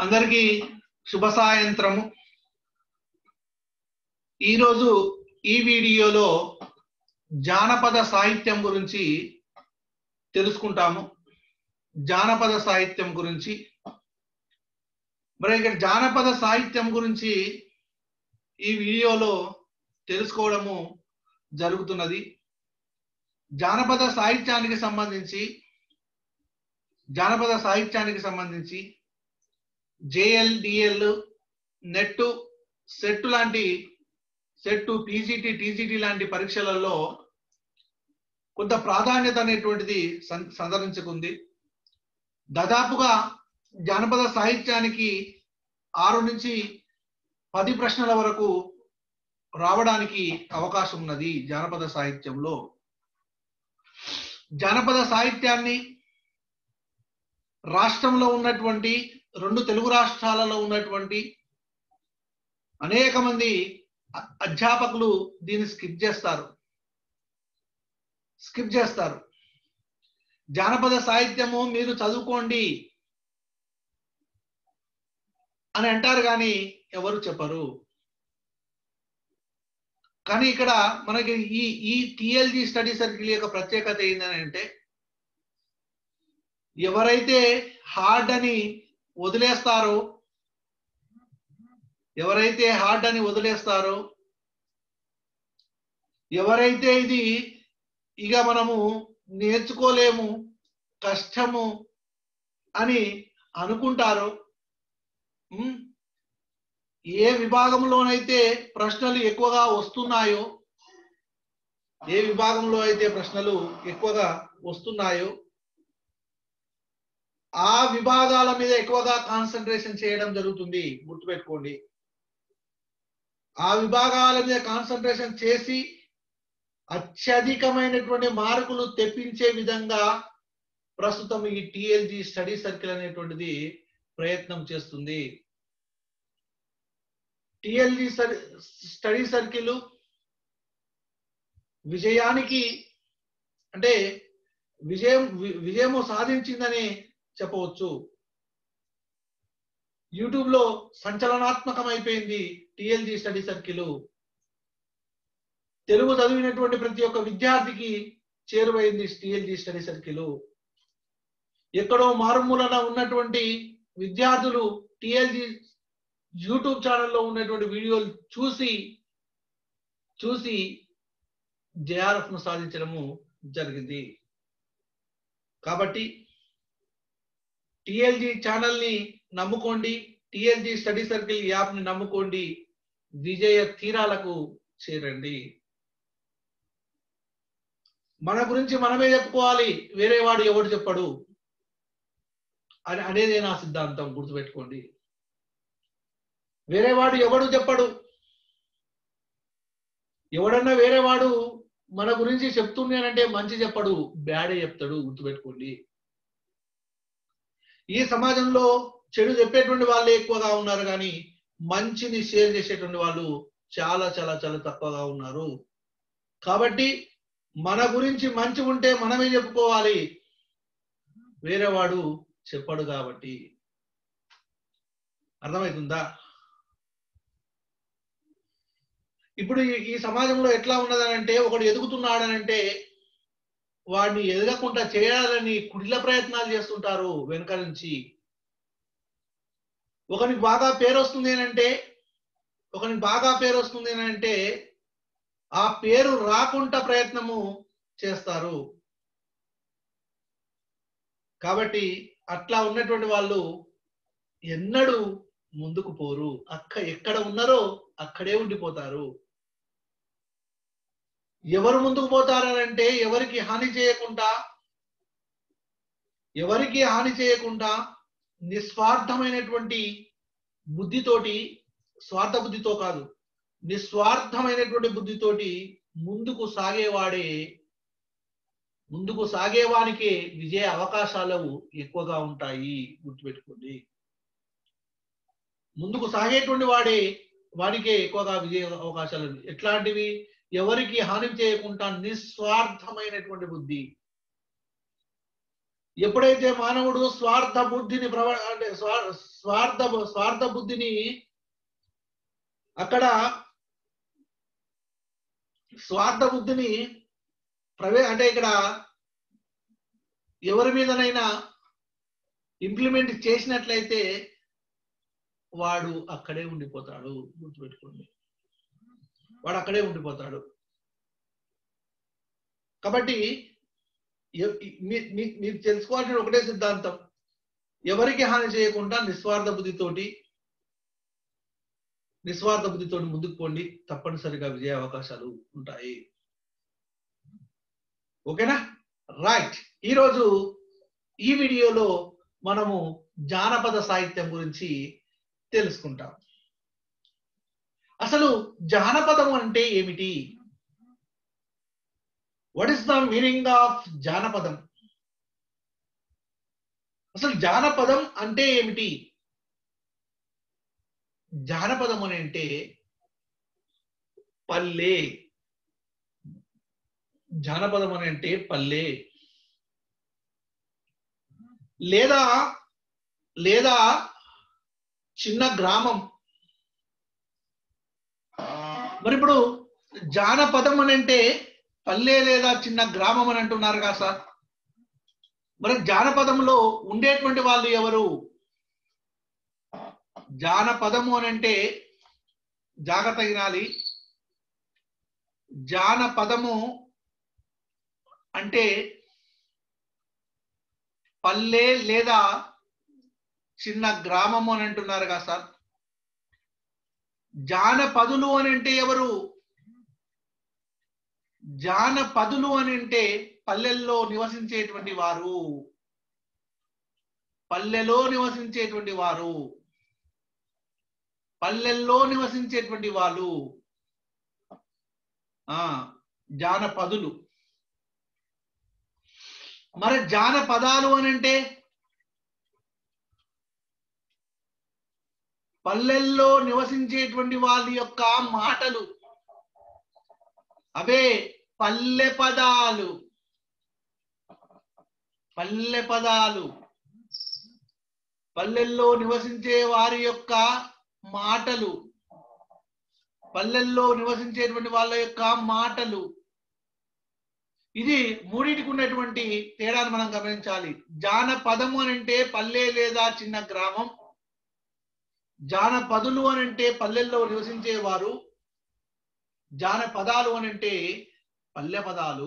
అందరికీ శుభ సాయంత్రము ఈరోజు ఈ వీడియోలో జానపద సాహిత్యం గురించి తెలుసుకుంటాము జానపద సాహిత్యం గురించి మరి ఇక్కడ జానపద సాహిత్యం గురించి ఈ వీడియోలో తెలుసుకోవడము జరుగుతున్నది జానపద సాహిత్యానికి సంబంధించి జానపద సాహిత్యానికి సంబంధించి జేఎల్ డిఎల్ నెట్ సెట్ లాంటి సెట్ పీజీటీ టీజీటీ లాంటి పరీక్షలలో కొంత ప్రాధాన్యత అనేటువంటిది సం- సంతరించుకుంది దాదాపుగా జానపద సాహిత్యానికి ఆరు నుంచి పది ప్రశ్నల వరకు రావడానికి అవకాశం ఉన్నది జానపద సాహిత్యంలో జానపద సాహిత్యాన్ని రాష్ట్రంలో ఉన్నటువంటి రెండు తెలుగు రాష్ట్రాలలో ఉన్నటువంటి అనేక మంది అ- అధ్యాపకులు దీన్ని స్కిప్ చేస్తారు స్కిప్ చేస్తారు జానపద సాహిత్యము మీరు చదువుకోండి అని అంటారు కానీ ఎవరు చెప్పరు కానీ ఇక్కడ మనకి ఈ ఈ టిఎల్జి స్టడీ సర్కిల్ యొక్క ప్రత్యేకత ఏంటని అంటే ఎవరైతే హార్డ్ అని వదిలేస్తారో ఎవరైతే హార్డ్ అని వదిలేస్తారో ఎవరైతే ఇది ఇక మనము నేర్చుకోలేము కష్టము అని అనుకుంటారో ఉమ్, ఏ విభాగంలోనైతే ప్రశ్నలు ఎక్కువగా వస్తున్నాయో ఏ విభాగంలో అయితే ప్రశ్నలు ఎక్కువగా వస్తున్నాయో ఆ విభాగాల మీద ఎక్కువగా కాన్సన్ట్రేషన్ చేయడం జరుగుతుంది గుర్తుపెట్టుకోండి ఆ విభాగాల మీద కాన్సన్ట్రేషన్ చేసి అత్యధికమైనటువంటి మార్కులు తెప్పించే విధంగా ప్రస్తుతం ఈ టిఎల్జి స్టడీ సర్కిల్ అనేటువంటిది ప్రయత్నం చేస్తుంది టిఎల్జి స్టడీ సర్కిల్ విజయానికి అంటే విజయం వి- విజయము సాధించిందని చెప్పవచ్చు యూట్యూబ్ లో సంచలనాత్మకం అయిపోయింది టిఎల్జి స్టడీ సర్కిల్ తెలుగు చదివినటువంటి ప్రతి ఒక్క విద్యార్థికి చేరువైంది టిఎల్జి స్టడీ సర్కిల్ ఎక్కడో మారుమూలన ఉన్నటువంటి విద్యార్థులు టిఎల్జి యూట్యూబ్ ఛానల్లో ఉన్నటువంటి వీడియోలు చూసి చూసి జేఆర్ఎఫ్ ను సాధించడము జరిగింది కాబట్టి టిఎల్జి ఛానల్ ని నమ్ముకోండి టిఎల్జి స్టడీ సర్కిల్ యాప్ ని నమ్ముకోండి విజయ తీరాలకు చేరండి మన గురించి మనమే చెప్పుకోవాలి వేరే వాడు ఎవడు చెప్పడు అని అనేదే నా సిద్ధాంతం గుర్తుపెట్టుకోండి వేరే వాడు ఎవడు చెప్పడు ఎవడన్నా వేరే వాడు మన గురించి చెప్తున్నానంటే మంచి చెప్పడు బ్యాడే చెప్తాడు గుర్తుపెట్టుకోండి ఈ సమాజంలో చెడు చెప్పేటువంటి వాళ్ళే ఎక్కువగా ఉన్నారు కానీ మంచిని షేర్ చేసేటువంటి వాళ్ళు చాలా చాలా చాలా తక్కువగా ఉన్నారు కాబట్టి మన గురించి మంచి ఉంటే మనమే చెప్పుకోవాలి వేరే వాడు చెప్పడు కాబట్టి అర్థమవుతుందా ఇప్పుడు ఈ- ఈ సమాజంలో ఎట్లా ఉన్నదనంటే ఒకడు ఎదుగుతున్నాడనంటే వాడిని ఎదగకుండా చేయాలని కుడిల ప్రయత్నాలు చేస్తుంటారు వెనుక నుంచి ఒకనికి బాగా పేరు వస్తుంది అంటే ఒకనికి బాగా పేరు వస్తుంది అంటే ఆ పేరు రాకుండా ప్రయత్నము చేస్తారు కాబట్టి అట్లా ఉన్నటువంటి వాళ్ళు ఎన్నడూ ముందుకు పోరు అక్క ఎక్కడ ఉన్నారో అక్కడే ఉండిపోతారు ఎవరు ముందుకు పోతారంటే ఎవరికి హాని చేయకుండా ఎవరికి హాని చేయకుండా నిస్వార్థమైనటువంటి బుద్ధితోటి స్వార్థ బుద్ధితో కాదు నిస్వార్థమైనటువంటి బుద్ధితోటి ముందుకు సాగేవాడే ముందుకు సాగేవానికే విజయ అవకాశాలు ఎక్కువగా ఉంటాయి గుర్తుపెట్టుకోండి ముందుకు సాగేటువంటి వాడే వాడికే ఎక్కువగా విజయ అవకాశాలు ఎట్లాంటివి ఎవరికి హాని చేయకుండా నిస్వార్థమైనటువంటి బుద్ధి ఎప్పుడైతే మానవుడు స్వార్థ బుద్ధిని ప్రవ అంటే స్వా- స్వార్థ స్వార్థ బుద్ధిని అక్కడ స్వార్థ బుద్ధిని ప్రవే అంటే ఇక్కడ ఎవరి మీదనైనా ఇంప్లిమెంట్ చేసినట్లయితే వాడు అక్కడే ఉండిపోతాడు గుర్తుపెట్టుకోండి వాడు అక్కడే ఉండిపోతాడు కాబట్టి ఎ- మీ- మీ- మీరు తెలుసుకోవాల్సిన ఒకటే సిద్ధాంతం ఎవరికి హాని చేయకుండా నిస్వార్థ బుద్ధితోటి నిస్వార్థ బుద్ధితోటి ముందుకు పోండి తప్పనిసరిగా విజయ అవకాశాలు ఉంటాయి ఓకేనా రైట్ ఈరోజు ఈ వీడియోలో మనము జానపద సాహిత్యం గురించి తెలుసుకుంటాం అసలు జానపదం అంటే ఏమిటి what is the meaning of జానపదం అసలు జానపదం అంటే ఏమిటి జానపదం అని అంటే పల్లె జానపదం అని అంటే పల్లె లేదా లేదా చిన్న గ్రామం మరి ఇప్పుడు జానపదం అని అంటే పల్లె లేదా చిన్న గ్రామం అని అంటున్నారు కదా సార్ మరి జానపదంలో ఉండేటువంటి వాళ్ళు ఎవరు జానపదము అని అంటే జాగ్రత్త వినాలి జానపదము అంటే పల్లె లేదా చిన్న గ్రామము అని అంటున్నారు కదా సార్ జానపదులు అని అంటే ఎవరు జానపదులు అని అంటే పల్లెల్లో నివసించేటువంటి వారు పల్లెలో నివసించేటువంటి వారు పల్లెల్లో నివసించేటువంటి వాళ్ళు ఆ జానపదులు మరి జానపదాలు అని అంటే పల్లెల్లో నివసించేటువంటి వాళ్ళ యొక్క మాటలు అవే పల్లె పదాలు పల్లె పదాలు పల్లెల్లో నివసించే వారి యొక్క మాటలు పల్లెల్లో నివసించేటువంటి వాళ్ళ యొక్క మాటలు ఇది మూడింటికి ఉన్నటువంటి తేడాను మనం గమనించాలి జానపదము అని అంటే పల్లె లేదా చిన్న గ్రామం జానపదులు అని అంటే పల్లెల్లో నివసించేవారు జానపదాలు అని అంటే పల్లె పదాలు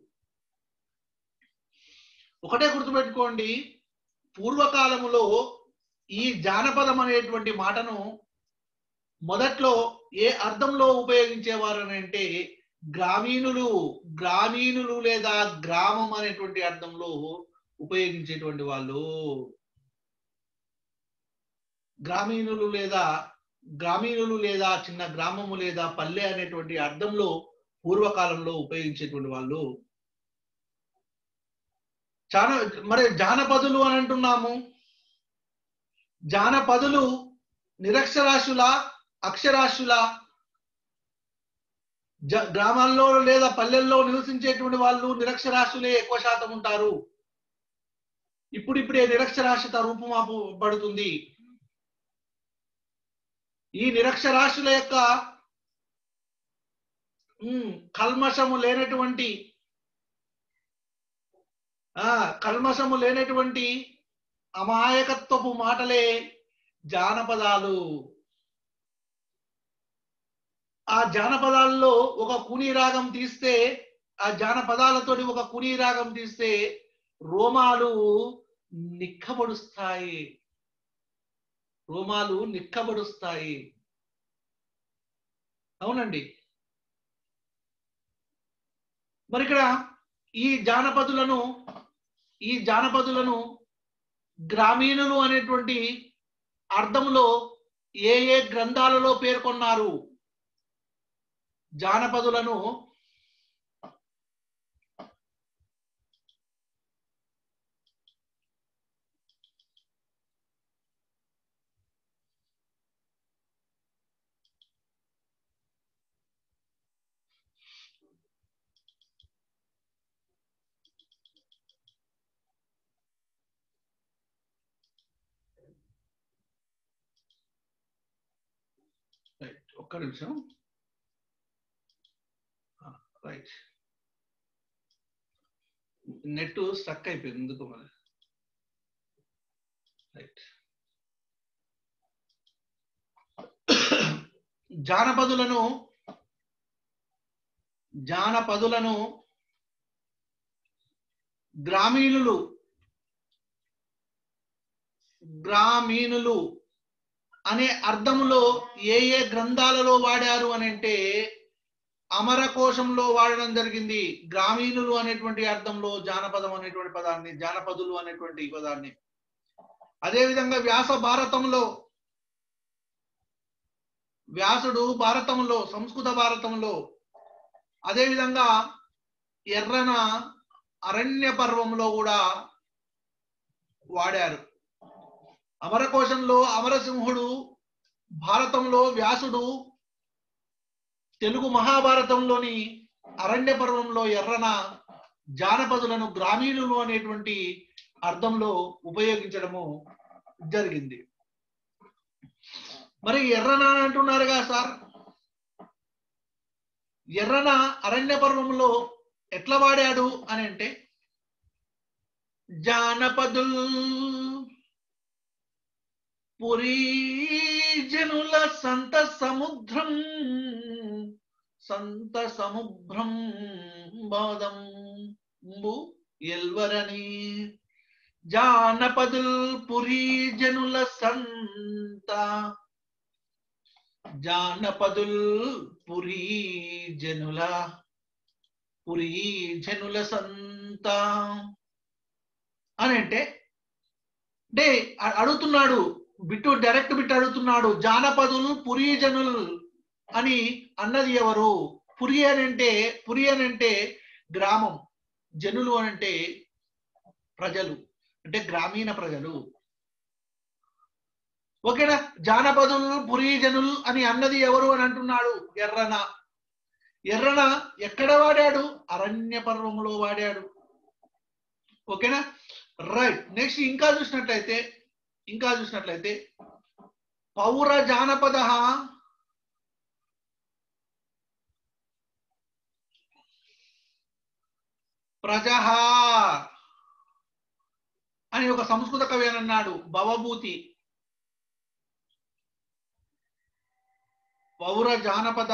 ఒకటే గుర్తుపెట్టుకోండి పూర్వకాలములో ఈ జానపదం అనేటువంటి మాటను మొదట్లో ఏ అర్థంలో ఉపయోగించేవారు అని అంటే గ్రామీణులు గ్రామీణులు లేదా గ్రామం అనేటువంటి అర్థంలో ఉపయోగించేటువంటి వాళ్ళు గ్రామీణులు లేదా గ్రామీణులు లేదా చిన్న గ్రామము లేదా పల్లె అనేటువంటి అర్థంలో పూర్వకాలంలో ఉపయోగించేటువంటి వాళ్ళు చాలా మరి జానపదులు అని అంటున్నాము జానపదులు నిరక్షరాస్యుల అక్షరాస్యుల జ- గ్రామాల్లో లేదా పల్లెల్లో నివసించేటువంటి వాళ్ళు నిరక్షరాస్యులే ఎక్కువ శాతం ఉంటారు ఇప్పుడిప్పుడే నిరక్షరాస్యత రూపుమాపు పడుతుంది ఈ నిరక్షరాస్యుల యొక్క ఉమ్, కల్మషము లేనటువంటి ఆ కల్మషము లేనటువంటి అమాయకత్వపు మాటలే జానపదాలు ఆ జానపదాల్లో ఒక కుని రాగం తీస్తే ఆ జానపదాలతోటి ఒక కుని రాగం తీస్తే రోమాలు నిక్కబడుస్తాయి రోమాలు నిక్కబడుస్తాయి అవునండి మరి ఇక్కడ ఈ జానపదులను ఈ జానపదులను గ్రామీణులు అనేటువంటి అర్థంలో ఏ ఏ గ్రంథాలలో పేర్కొన్నారు జానపదులను ఒక్క నిమిషం రైట్ నెట్ స్టక్ అయిపోయింది ఎందుకు మరి రైట్ జానపదులను జానపదులను గ్రామీణులు గ్రామీణులు అనే అర్థంలో ఏ ఏ గ్రంథాలలో వాడారు అని అంటే అమరకోశంలో వాడడం జరిగింది గ్రామీణులు అనేటువంటి అర్థంలో జానపదం అనేటువంటి పదాన్ని జానపదులు అనేటువంటి పదాన్ని అదేవిధంగా వ్యాస భారతంలో వ్యాసుడు భారతంలో సంస్కృత భారతంలో అదేవిధంగా ఎర్రన అరణ్య పర్వంలో కూడా వాడారు అమరకోశంలో అమరసింహుడు భారతంలో వ్యాసుడు తెలుగు మహాభారతంలోని అరణ్య పర్వంలో ఎర్రన జానపదులను గ్రామీణులు అనేటువంటి అర్థంలో ఉపయోగించడము జరిగింది మరి ఎర్రన అని అంటున్నారుగా సార్ ఎర్రన అరణ్య పర్వంలో ఎట్లా వాడాడు అని అంటే జానపదుల్ పురీజనుల సంత సముద్రం సంత సముద్రం బాదంబు ఎల్వరని జానపదుల్ పురీజనుల సంత జానపదుల్ పురీజనుల పురీజనుల సంత అని అంటే అంటే అ- అడుగుతున్నాడు బిట్టు డైరెక్ట్ బిట్ అడుగుతున్నాడు జానపదులు పురీజనులు అని అన్నది ఎవరు పురి అని అంటే పురి అని అంటే గ్రామం జనులు అని అంటే ప్రజలు అంటే గ్రామీణ ప్రజలు ఓకేనా జానపదులు పురీజనులు అని అన్నది ఎవరు అని అంటున్నాడు ఎర్రన ఎర్రన ఎక్కడ వాడాడు అరణ్య పర్వములో వాడాడు ఓకేనా రైట్ నెక్స్ట్ ఇంకా చూసినట్లయితే ఇంకా చూసినట్లయితే పౌర జానపద ప్రజ అని ఒక సంస్కృత కవి అని అన్నాడు భవభూతి పౌర జానపద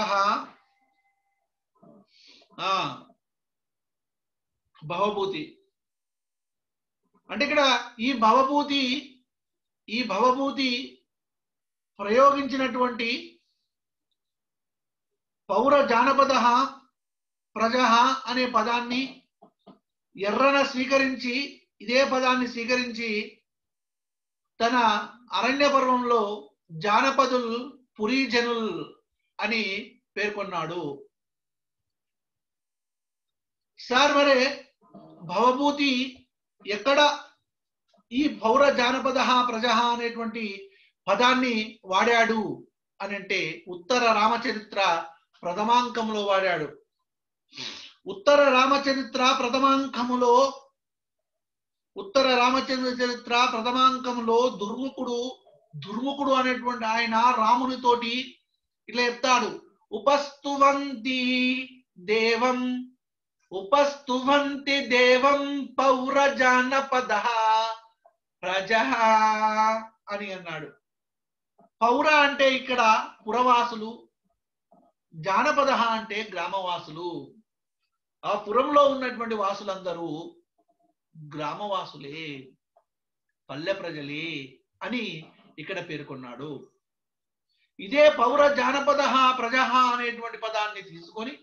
భవభూతి అంటే ఇక్కడ ఈ భవభూతి ఈ భవభూతి ప్రయోగించినటువంటి పౌర జానపద ప్రజ అనే పదాన్ని ఎర్రన స్వీకరించి ఇదే పదాన్ని స్వీకరించి తన అరణ్య పర్వంలో జానపదుల్ పురీజనుల్ అని పేర్కొన్నాడు సార్ మరే భవభూతి ఎక్కడ ఈ పౌర జానపద ప్రజ అనేటువంటి పదాన్ని వాడాడు అని అంటే ఉత్తర రామచరిత్ర ప్రథమాంకంలో వాడాడు ఉత్తర రామచరిత్ర ప్రథమాంకములో ఉత్తర రామచంద్ర చరిత్ర ప్రథమాంకంలో దుర్ముఖుడు దుర్ముఖుడు అనేటువంటి ఆయన రామునితోటి ఇట్లా చెప్తాడు ఉపస్తువంతి దేవం ఉపస్తువంతి దేవం పౌర జానపద ప్రజ అని అన్నాడు పౌర అంటే ఇక్కడ పురవాసులు జానపద అంటే గ్రామవాసులు ఆ పురంలో ఉన్నటువంటి వాసులందరూ గ్రామవాసులే పల్లె ప్రజలే అని ఇక్కడ పేర్కొన్నాడు ఇదే పౌర జానపద ప్రజ అనేటువంటి పదాన్ని తీసుకొని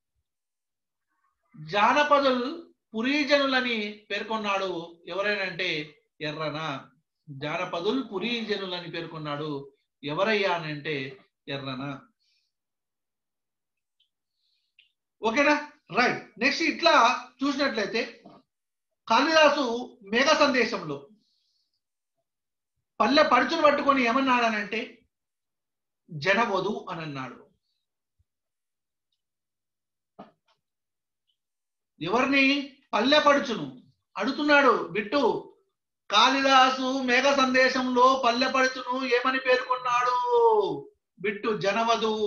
జానపదులు పురీజనులని పేర్కొన్నాడు ఎవరైనంటే ఎర్రన జానపదులు పురీజనులని పేర్కొన్నాడు ఎవరయ్యా అని అంటే ఎర్రన ఓకేనా రైట్ నెక్స్ట్ ఇట్లా చూసినట్లయితే కాళిదాసు మేఘ సందేశంలో పల్లె పడుచును పట్టుకొని ఏమన్నాడనంటే జనవధు అని అన్నాడు ఎవరిని పల్లె పడుచును అడుగుతున్నాడు బిట్టు కాళిదాసు మేఘ సందేశంలో పల్లె పడుచును ఏమని పేర్కొన్నాడు బిట్టు జనవధువు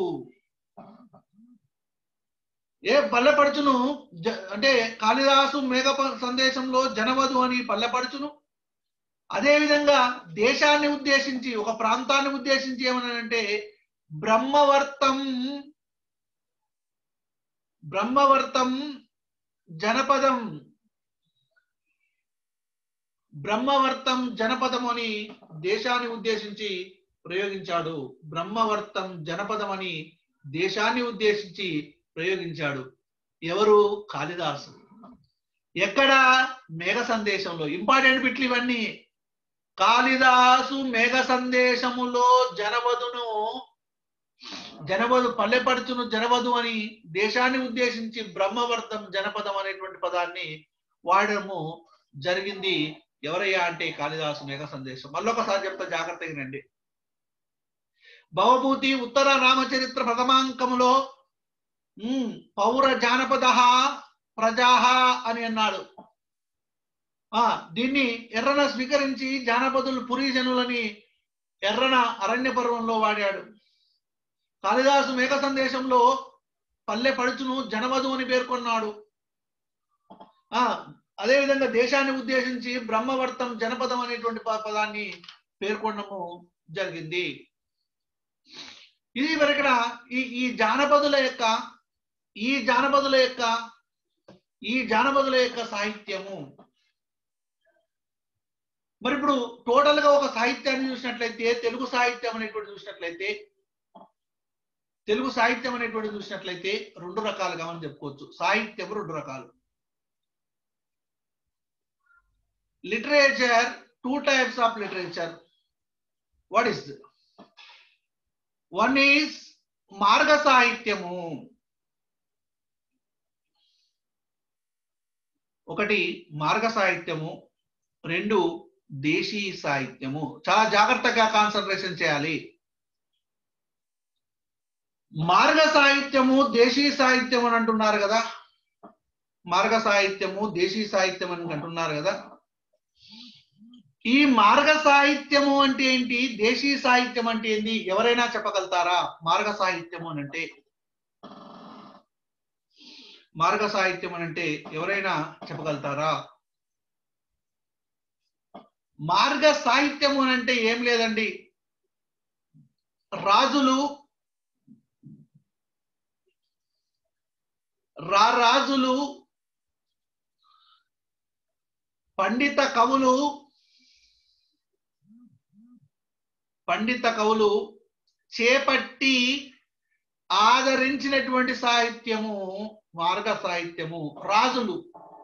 ఏ పల్లెపడుచును జ- అంటే కాళిదాసు మేఘ ప- సందేశంలో జనవధు అని పల్లెపడుచును అదే విధంగా దేశాన్ని ఉద్దేశించి ఒక ప్రాంతాన్ని ఉద్దేశించి ఏమనంటే బ్రహ్మవర్తం బ్రహ్మవర్తం జనపదం బ్రహ్మవర్తం జనపదం అని దేశాన్ని ఉద్దేశించి ప్రయోగించాడు బ్రహ్మవర్తం జనపదం అని దేశాన్ని ఉద్దేశించి ప్రయోగించాడు ఎవరు కాళిదాసు ఎక్కడ మేఘ సందేశంలో ఇంపార్టెంట్ బిట్లు ఇవన్నీ కాళిదాసు మేఘ సందేశములో జనవధును జనవధు పల్లెపడుచును జనవధు అని దేశాన్ని ఉద్దేశించి బ్రహ్మవర్తం జనపదం అనేటువంటి పదాన్ని వాడము జరిగింది ఎవరయ్యా అంటే కాళిదాసు మేఘ సందేశం మళ్ళొకసారి చెప్తా జాగ్రత్తగా వినండి భవభూతి ఉత్తర రామచరిత్ర ప్రథమాంకములో ఉమ్, పౌర జానపద ప్రజాహ అని అన్నాడు ఆ దీన్ని ఎర్రన స్వీకరించి జానపదులు పురీజనులని ఎర్రన అరణ్య పర్వంలో వాడాడు కాళిదాసు మేఘ సందేశంలో పల్లె పడుచును జనవధు అని పేర్కొన్నాడు ఆ అదే విధంగా దేశాన్ని ఉద్దేశించి బ్రహ్మవర్తం జనపదం అనేటువంటి ప- పదాన్ని పేర్కొనడము జరిగింది ఇది మరి ఇక్కడ ఈ ఈ జానపదుల యొక్క ఈ జానపదుల యొక్క ఈ జానపదుల యొక్క సాహిత్యము మరి ఇప్పుడు టోటల్ గా ఒక సాహిత్యాన్ని చూసినట్లయితే తెలుగు సాహిత్యం అనేటువంటి చూసినట్లయితే తెలుగు సాహిత్యం అనేటువంటి చూసినట్లయితే రెండు రకాలుగా మనం చెప్పుకోవచ్చు సాహిత్యం రెండు రకాలు literature two types of literature what is one is మార్గ సాహిత్యము ఒకటి మార్గ సాహిత్యము రెండు దేశీ సాహిత్యము చాలా జాగ్రత్తగా కాన్సన్ట్రేషన్ చేయాలి మార్గ సాహిత్యము దేశీ సాహిత్యం అని అంటున్నారు కదా మార్గ సాహిత్యము దేశీ సాహిత్యం అని అంటున్నారు కదా ఈ మార్గ సాహిత్యము అంటే ఏంటి దేశీ సాహిత్యం అంటే ఏంటి ఎవరైనా చెప్పగలుగుతారా మార్గ సాహిత్యము అని అంటే మార్గ సాహిత్యం అని అంటే ఎవరైనా చెప్పగలుగుతారా మార్గ సాహిత్యము అని అంటే ఏం లేదండి రాజులు రారాజులు పండిత కవులు పండిత కవులు చేపట్టి ఆదరించినటువంటి సాహిత్యము మార్గ సాహిత్యము రాజులు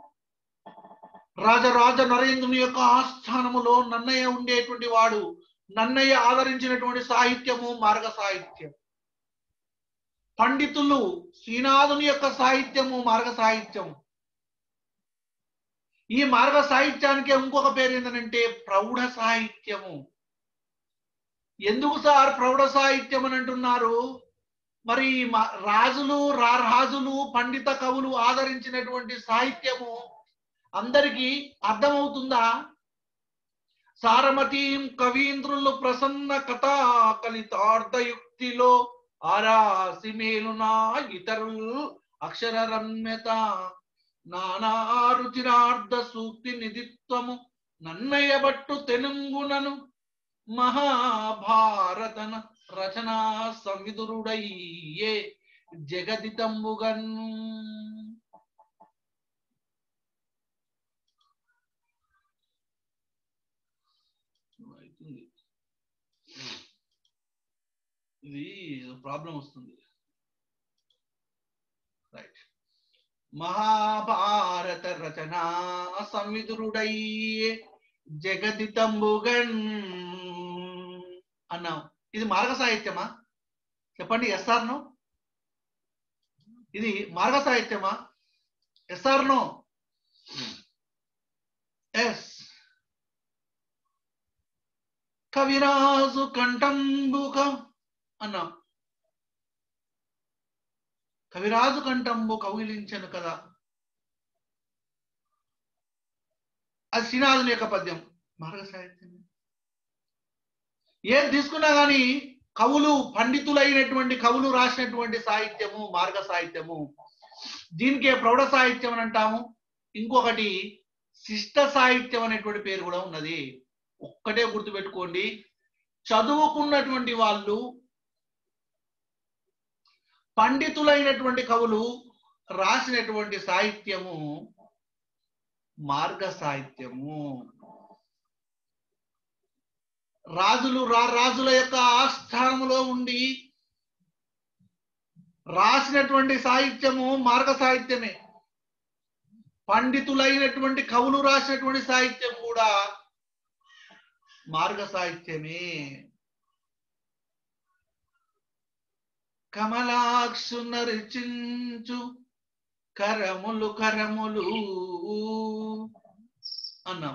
రాజరాజ నరేంద్రుని యొక్క ఆస్థానములో నన్నయ్య ఉండేటువంటి వాడు నన్నయ్య ఆదరించినటువంటి సాహిత్యము మార్గ సాహిత్యం పండితులు శ్రీనాథుని యొక్క సాహిత్యము మార్గ సాహిత్యము ఈ మార్గ సాహిత్యానికి ఇంకొక పేరు ఏంటంటే ప్రౌఢ సాహిత్యము ఎందుకు సార్ ప్రౌఢ సాహిత్యం అని అంటున్నారు మరి ఈ మా- రాజులు రారాజులు పండిత కవులు ఆదరించినటువంటి సాహిత్యము అందరికీ అర్థమవుతుందా సారమతీం కవీంద్రులు ప్రసన్న కథా కలితార్థయుక్తిలో ఆరాసి మేలునా ఇతరులు అక్షర రమ్యత నానా రుచిరార్థ సూక్తి నిధిత్వము నన్నయ్యబట్టు తెనుంగునను మహాభారతన రచనా సంవిదురుడయ్యే జగదితంబుగన్ అవుతుంది. ఇది ప్రాబ్లం వస్తుంది రైట్ మహాభారత రచనా సంవిదురుడయ్యే జగదితంబుగన్ అన్నాం ఇది మార్గ సాహిత్యమా చెప్పండి ఎస్ఆర్ నో ఇది మార్గ సాహిత్యమా ఎస్ఆర్ నో ఎస్ కవిరాజు కంఠంబుక అన్నాం కవిరాజు కంఠంబు కవిలించను కదా అది శ్రీనాథుని యొక్క పద్యం మార్గ సాహిత్యం ఏది తీసుకున్నా కానీ కవులు పండితులైనటువంటి కవులు రాసినటువంటి సాహిత్యము మార్గ సాహిత్యము దీనికే ప్రౌఢ సాహిత్యం అని అంటాము ఇంకొకటి శిష్ట సాహిత్యం అనేటువంటి పేరు కూడా ఉన్నది ఒక్కటే గుర్తుపెట్టుకోండి చదువుకున్నటువంటి వాళ్ళు పండితులైనటువంటి కవులు రాసినటువంటి సాహిత్యము మార్గ సాహిత్యము రాజులు రా రాజుల యొక్క ఆస్థానములో ఉండి రాసినటువంటి సాహిత్యము మార్గ సాహిత్యమే పండితులైనటువంటి కవులు రాసినటువంటి సాహిత్యం కూడా మార్గ సాహిత్యమే కమలాక్షు నరిచించు కరములు కరములు అన్నాం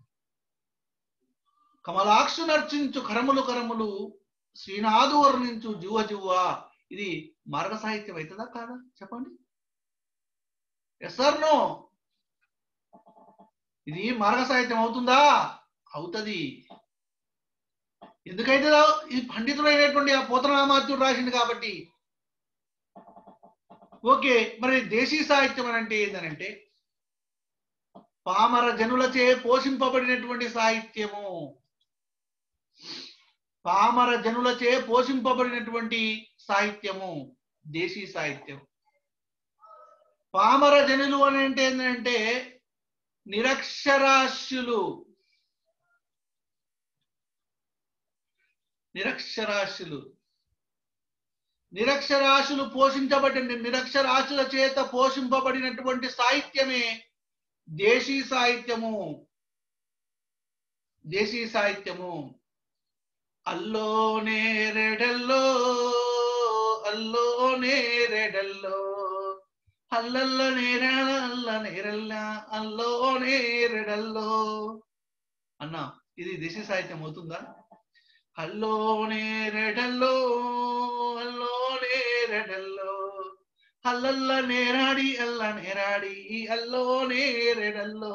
కమలాక్షు నర్చించు కరములు కరములు శ్రీనాథు వర్ణించు జువ జువ్వ ఇది మార్గ సాహిత్యం అవుతుందా కాదా చెప్పండి ఎస్ ఆర్ నో ఇది మార్గ సాహిత్యం అవుతుందా అవుతుంది ఎందుకైతే ఇది పండితుడైనటువంటి ఆ పోతనామాత్యుడు రాసింది కాబట్టి ఓకే మరి దేశీ సాహిత్యం అని అంటే ఏంటనంటే పామర జనులచే పోషింపబడినటువంటి సాహిత్యము పామర జనులచే పోషింపబడినటువంటి సాహిత్యము దేశీ సాహిత్యం పామర జనులు అని అంటే ఏంటంటే నిరక్షరాస్యులు నిరక్షరాస్యులు నిరక్షరాశులు పోషించబడిన నిరక్షరాశుల చేత పోషింపబడినటువంటి సాహిత్యమే దేశీ సాహిత్యము దేశీ సాహిత్యము అల్లో నేరెడల్లో అల్లో నేరెడల్లో అల్లల్ల నేరల అల్ల నేరల్ల అల్లో నేరెడల్లో అన్న ఇది దేశీ సాహిత్యం అవుతుందా అల్లో నేరెడల్లో అల్లో నేరెడల్లో అల్లల్ల నేరాడి అల్ల నేరాడి అల్లో నేరెడల్లో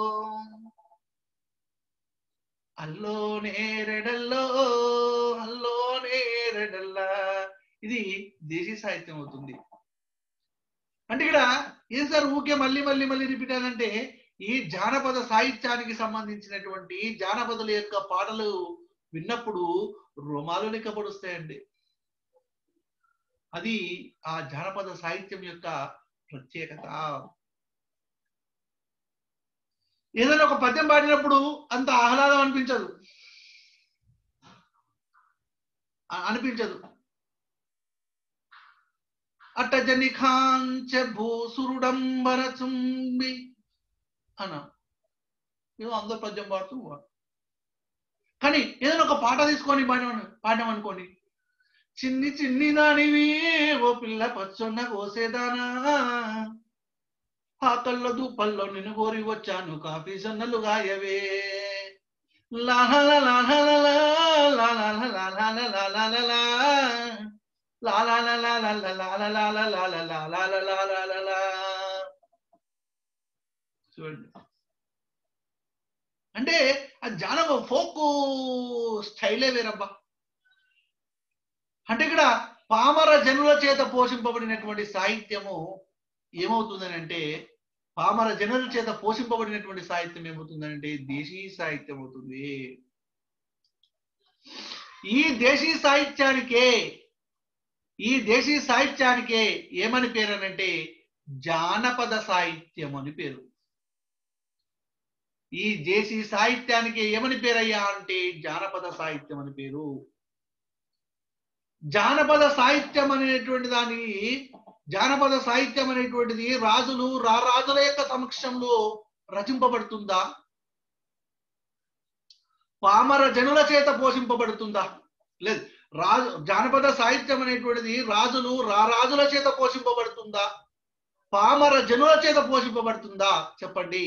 అల్లో నేరెడల్లో అల్లో నేరెడల్లా ఇది దేశీ సాహిత్యం అవుతుంది అంటే ఇక్కడ ఏం సార్ ఊకే మళ్ళీ మళ్ళీ మళ్ళీ రిపీట్ అనంటే ఈ జానపద సాహిత్యానికి సంబంధించినటువంటి జానపదుల యొక్క పాటలు విన్నప్పుడు రోమాలు నిక్కపడుస్తాయండి అది ఆ జానపద సాహిత్యం యొక్క ప్రత్యేకత ఏదైనా ఒక పద్యం పాడినప్పుడు అంత ఆహ్లాదం అనిపించదు అ- అనిపించదు అట్టజని కాంచ భూసురుడంబర చుంబి అన్న మేము అందరు పద్యం పాడుతూ పాడు. కానీ ఏదైనా ఒక పాట తీసుకొని పాడాం పాడాం అనుకోండి చిన్ని చిన్ని దానివి ఓ పిల్ల పచ్చొన్న కోసేదానా ఆకల్లో దూపల్లో నిన్ను కోరి వచ్చాను కాఫీ సన్నలు గాయవే లాలాల లాలాల లాలాల లాలాల లాలాల లాలాల లాలాల లాలాల లాలాల లాలాల చూడండి అంటే ఆ జానవ ఫోక్ స్టైలే వేరబ్బా అంటే ఇక్కడ పామర జనుల చేత పోషింపబడినటువంటి సాహిత్యము ఏమవుతుందని అంటే పామర జనుల చేత పోషింపబడినటువంటి సాహిత్యం ఏమవుతుందంటే దేశీ సాహిత్యం అవుతుంది ఈ దేశీ సాహిత్యానికే ఈ దేశీ సాహిత్యానికే ఏమని పేరు అనంటే జానపద సాహిత్యం అని పేరు ఈ దేశీ సాహిత్యానికి ఏమని పేరయ్యా అంటే జానపద సాహిత్యం అని పేరు జానపద సాహిత్యం అనేటువంటి దాని జానపద సాహిత్యం అనేటువంటిది రాజులు రారాజుల యొక్క సమక్షంలో రచింపబడుతుందా పామర జనుల చేత పోషింపబడుతుందా లేదు రాజు జానపద సాహిత్యం అనేటువంటిది రాజులు రారాజుల చేత పోషింపబడుతుందా పామర జనుల చేత పోషింపబడుతుందా చెప్పండి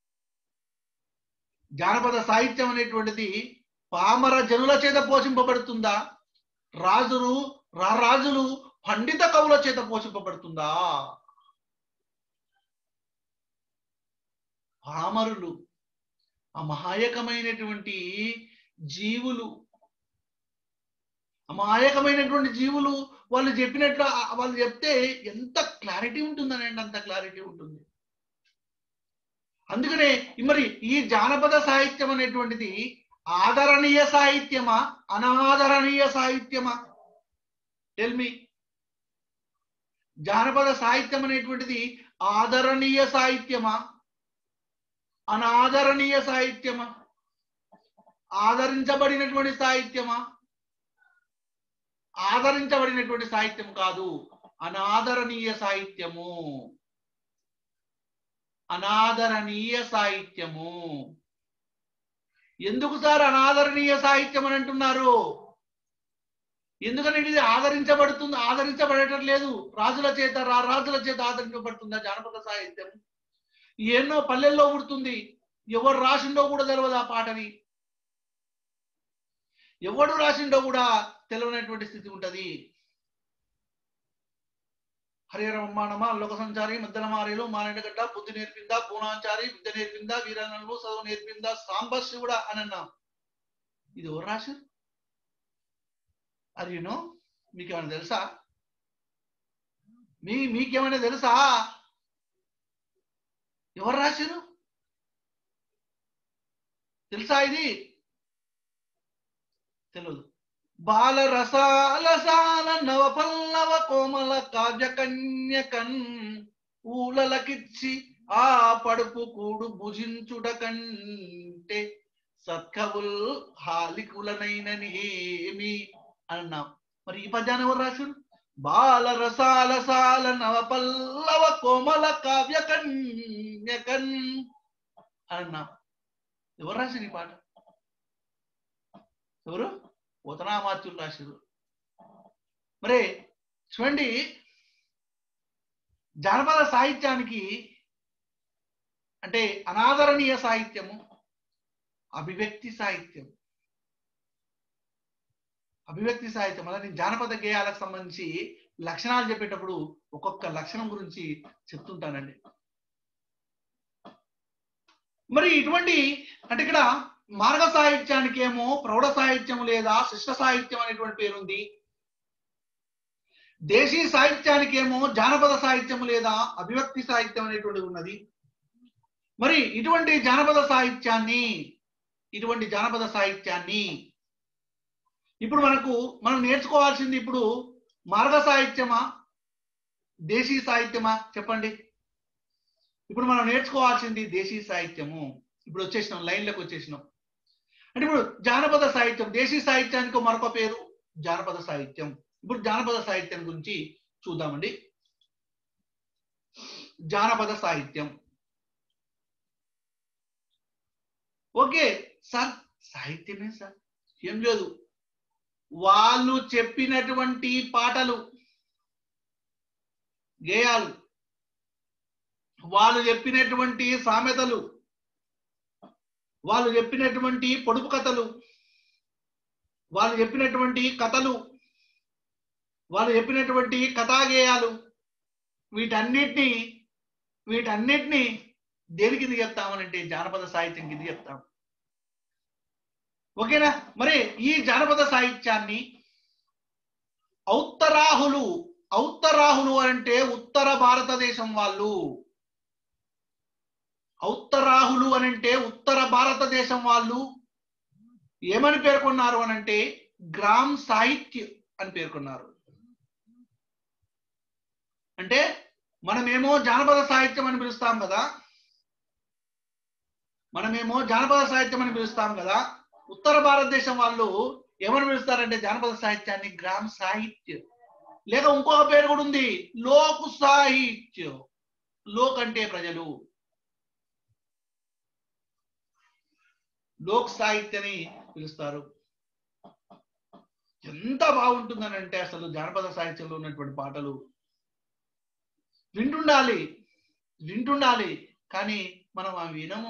జానపద సాహిత్యం అనేటువంటిది పామర జనుల చేత పోషింపబడుతుందా రాజులు రారాజులు పండిత కవుల చేత పోషింపబడుతుందా పామరులు అమాయకమైనటువంటి జీవులు అమాయకమైనటువంటి జీవులు వాళ్ళు చెప్పినట్లు ఆ- వాళ్ళు చెప్తే ఎంత క్లారిటీ ఉంటుందనండి అంత క్లారిటీ ఉంటుంది అందుకనే మరి ఈ జానపద సాహిత్యం అనేటువంటిది ఆదరణీయ సాహిత్యమా అనాదరణీయ సాహిత్యమా టెల్మి జానపద సాహిత్యం అనేటువంటిది ఆదరణీయ సాహిత్యమా అనాదరణీయ సాహిత్యమా ఆదరించబడినటువంటి సాహిత్యమా ఆదరించబడినటువంటి సాహిత్యం కాదు అనాదరణీయ సాహిత్యము అనాదరణీయ సాహిత్యము ఎందుకు సార్ అనాదరణీయ సాహిత్యం అని అంటున్నారు ఎందుకని ఇది ఆదరించబడుతుంది ఆదరించబడటం లేదు రాజుల చేత రా రాజుల చేత ఆదరించబడుతుందా జానపద సాహిత్యం ఎన్నో పల్లెల్లో పుడుతుంది ఎవరు రాసిండో కూడా తెలియదు ఆ పాటని ఎవడు రాసిండో కూడా తెలియనటువంటి స్థితి ఉంటది హరిహరమ్మానమా లోక సంచారి మధ్యల మారేలు మానేటగడ్డ బుద్ధి నేర్పిందా పూనాచారి విద్య నేర్పిందా వీరనలు చదువు నేర్పిందా సాంబ శివుడా అని అన్నాం ఇది ఎవరు రాశారు అది యూనో మీకేమైనా తెలుసా మీ మీకేమైనా తెలుసా ఎవరు రాశారు తెలుసా ఇది తెలియదు బాల రసాలసాల నవ పల్లవ కోమల కావ్య కన్యకన్ ఊలలకిచ్చి ఆ పడుపు కూడు భుజించుట కంటే సత్కవుల్ హాలికులనైనని ఏమి అన్నాం మరి ఈ పద్యాన్ని ఎవరు రాశారు బాల రసాల సాల నవ పల్లవ కోమల కావ్య కన్యకన్ అన్నాం ఎవరు రాశారు ఈ పాట ఎవరు ఉతనామాత్యులు రాశారు మరి చూడండి జానపద సాహిత్యానికి అంటే అనాదరణీయ సాహిత్యము అభివ్యక్తి సాహిత్యం అభివ్యక్తి సాహిత్యం అలా నేను జానపద గేయాలకు సంబంధించి లక్షణాలు చెప్పేటప్పుడు ఒక్కొక్క లక్షణం గురించి చెప్తుంటానండి మరి ఇటువంటి అంటే ఇక్కడ మార్గ సాహిత్యానికి ఏమో ప్రౌఢ సాహిత్యం లేదా శిష్ట సాహిత్యం అనేటువంటి పేరుంది దేశీ సాహిత్యానికి ఏమో జానపద సాహిత్యం లేదా అభివ్యక్తి సాహిత్యం అనేటువంటిది ఉన్నది మరి ఇటువంటి జానపద సాహిత్యాన్ని ఇటువంటి జానపద సాహిత్యాన్ని ఇప్పుడు మనకు మనం నేర్చుకోవాల్సింది ఇప్పుడు మార్గ సాహిత్యమా దేశీ సాహిత్యమా చెప్పండి ఇప్పుడు మనం నేర్చుకోవాల్సింది దేశీ సాహిత్యము ఇప్పుడు వచ్చేసినాం లైన్లోకి వచ్చేసినాం అంటే ఇప్పుడు జానపద సాహిత్యం దేశీ సాహిత్యానికి మరొక పేరు జానపద సాహిత్యం ఇప్పుడు జానపద సాహిత్యం గురించి చూద్దామండి జానపద సాహిత్యం ఓకే సార్ సాహిత్యమే సార్ ఏం లేదు వాళ్ళు చెప్పినటువంటి పాటలు గేయాలు వాళ్ళు చెప్పినటువంటి సామెతలు వాళ్ళు చెప్పినటువంటి పొడుపు కథలు వాళ్ళు చెప్పినటువంటి కథలు వాళ్ళు చెప్పినటువంటి కథాగేయాలు వీటన్నిటిని వీటన్నిటిని దేనికి ఇది చెప్తామనంటే జానపద సాహిత్యం కింద చెప్తాం ఓకేనా మరి ఈ జానపద సాహిత్యాన్ని ఔత్తరాహులు ఔత్తరాహులు అంటే ఉత్తర భారతదేశం వాళ్ళు ఔత్తరాహులు అని అంటే ఉత్తర భారతదేశం వాళ్ళు ఏమని పేర్కొన్నారు అని అంటే గ్రామ్ సాహిత్య అని పేర్కొన్నారు అంటే మనమేమో జానపద సాహిత్యం అని పిలుస్తాం కదా మనమేమో జానపద సాహిత్యం అని పిలుస్తాం కదా ఉత్తర భారతదేశం వాళ్ళు ఏమని పిలుస్తారంటే జానపద సాహిత్యాన్ని గ్రామ్ సాహిత్య లేక ఇంకొక పేరు కూడా ఉంది లోక్ సాహిత్య లోక్ అంటే ప్రజలు లోక్ సాహిత్యని పిలుస్తారు ఎంత బాగుంటుందని అంటే అసలు జానపద సాహిత్యంలో ఉన్నటువంటి పాటలు వింటుండాలి వింటుండాలి కానీ మనం ఆ వినము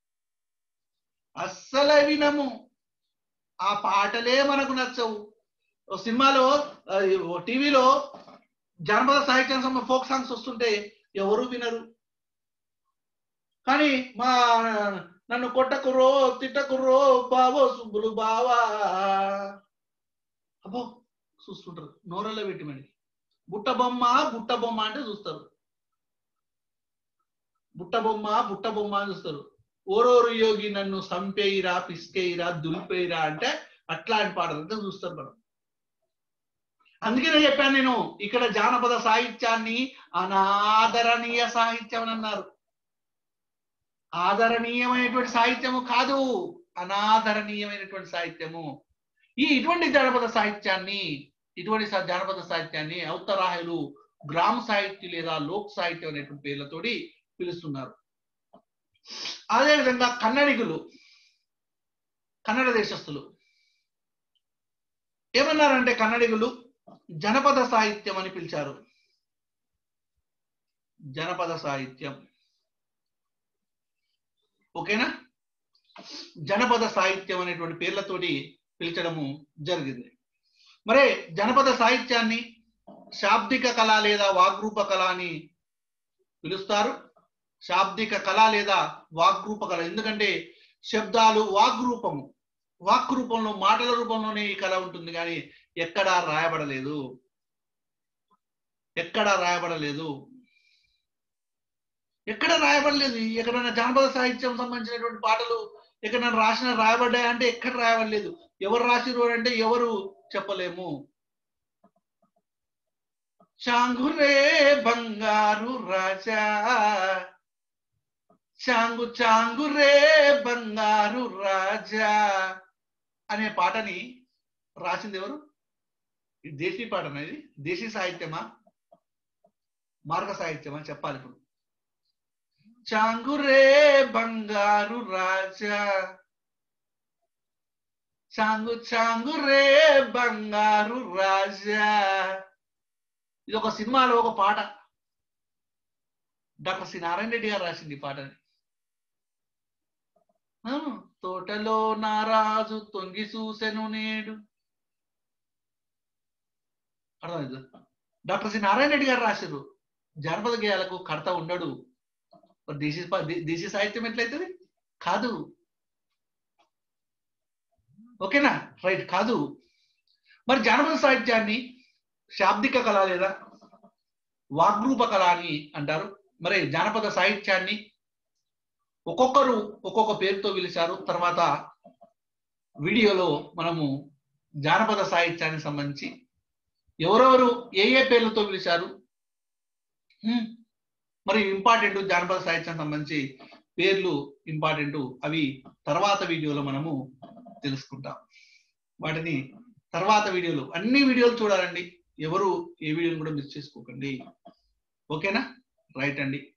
అస్సలు వినము ఆ పాటలే మనకు నచ్చవు ఓ సినిమాలో ఆ, ఓ టీవీలో జానపద సాహిత్యం సంబంధ ఫోక్ సాంగ్స్ వస్తుంటే ఎవరు వినరు కానీ మా నన్ను కొట్టకురో తిట్టకురో బావో సుబ్బులు బావా అబ్బో చూస్తుంటారు నోరల్లో పెట్టమని బుట్ట బొమ్మ బుట్ట బొమ్మ అంటే చూస్తారు బుట్ట బొమ్మ బుట్ట బొమ్మ అని చూస్తారు ఓరోరు యోగి నన్ను సంపేయిరా పిస్కేయిరా దులిపేయిరా అంటే అట్లాంటి పాటలంతా చూస్తారు మనం అందుకే నేను చెప్పాను నేను ఇక్కడ జానపద సాహిత్యాన్ని అనాదరణీయ సాహిత్యం అని అన్నారు ఆదరణీయమైనటువంటి సాహిత్యము కాదు అనాదరణీయమైనటువంటి సాహిత్యము ఈ ఇటువంటి జానపద సాహిత్యాన్ని ఇటువంటి సా- జానపద సాహిత్యాన్ని ఔత్తరాహులు గ్రామ సాహిత్యం లేదా లోక్ సాహిత్యం అనేటువంటి పేర్లతోటి పిలుస్తున్నారు అదేవిధంగా కన్నడిగులు కన్నడ దేశస్థులు ఏమన్నారంటే కన్నడిగులు జనపద సాహిత్యం అని పిలిచారు జనపద సాహిత్యం ఓకేనా జనపద సాహిత్యం అనేటువంటి పేర్లతోటి పిలిచడము జరిగింది మరే జనపద సాహిత్యాన్ని శాబ్దిక కళ లేదా వాగ్రూప కళ అని పిలుస్తారు శాబ్దిక కళ లేదా వాగ్రూప కళ ఎందుకంటే శబ్దాలు వాగ్రూపము వాక్ రూపంలో మాటల రూపంలోనే ఈ కళ ఉంటుంది కానీ ఎక్కడా రాయబడలేదు ఎక్కడా రాయబడలేదు ఎక్కడ రాయబడలేదు ఎక్కడైనా జానపద సాహిత్యం సంబంధించినటువంటి పాటలు ఎక్కడైనా రాసిన రాయబడ్డాయి అంటే ఎక్కడ రాయబడలేదు ఎవరు రాసిరు అంటే ఎవరు చెప్పలేము చాంగురే బంగారు రాజా చాంగు చాంగురే బంగారు రాజా అనే పాటని రాసింది ఎవరు ఇది దేశీ పాటనా ఇది దేశీ సాహిత్యమా మార్గ సాహిత్యమా చెప్పాలి ఇప్పుడు చాంగురే బంగారు రాజా చాంగు చాంగురే బంగారు రాజా ఇది ఒక సినిమాలో ఒక పాట డాక్టర్ సి నారాయణ రెడ్డి గారు రాసింది ఈ పాటని ఆ, తోటలో నారాజు తొంగి చూసెను నేడు అర్థమైందా డాక్టర్ సి నారాయణ రెడ్డి గారు రాశారు జానపద గేయాలకు కర్త ఉండడు మరి దేశీ ప- దే- దేశీ సాహిత్యం ఎట్లయితుంది కాదు ఓకేనా రైట్ కాదు మరి జానపద సాహిత్యాన్ని శాబ్దిక కళ లేదా వాగ్రూప కళ అని అంటారు మరి జానపద సాహిత్యాన్ని ఒక్కొక్కరు ఒక్కొక్క పేరుతో పిలిచారు తర్వాత వీడియోలో మనము జానపద సాహిత్యానికి సంబంధించి ఎవరెవరు ఏ ఏ పేర్లతో పిలిచారు హ్మ్. మరి ఇంపార్టెంట్ జానపద సాహిత్యానికి సంబంధించి పేర్లు ఇంపార్టెంట్ అవి తర్వాత వీడియోలో మనము తెలుసుకుంటాం వాటిని తర్వాత వీడియోలు అన్ని వీడియోలు చూడాలండి ఎవరు ఏ వీడియోని కూడా మిస్ చేసుకోకండి ఓకేనా రైట్ అండి